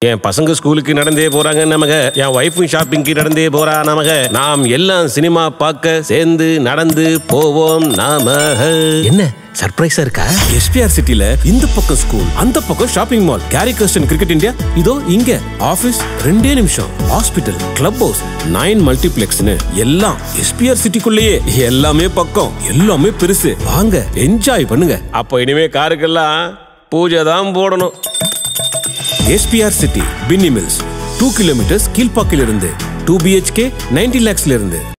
என் பசங்க ஸ்கூலுக்கு நடந்தே போறாங்க நமக என் ஒய்ஃபும் ஷாப்பிங்க்கு நடந்தே போறா நமக நாம் எல்லாம் சினிமா பார்க்க சேர்ந்து நடந்து போவோம் நாமக என்ன சர்ப்ரைஸா இருக்கா எஸ்பிஆர் சிட்டில இந்த பக்கம் ஸ்கூல் அந்த பக்கம் shopping mall Gary Kirsten cricket India இதோ இங்க ஆபீஸ் ரெண்டே நிமிஷம் ஹாஸ்பிட்டல் கிளப் ஹவுஸ் நைன் மல்டிபிளெக்ஸ்னு எல்லாம் எஸ்பிஆர் சிட்டிக்குள்ளேயே எல்லாமே பக்கம் எல்லாமே பெருசு வாங்க என்ஜாய் பண்ணுங்க அப்போ இனிமே காருக்கெல்லாம் பூஜை தான் போடணும் SPR city Binny Mills two kilometres கீழ்பாக்கில் இருந்து டூ பிஹெச்கே நைன்டி லேக்ஸ்ல இருந்து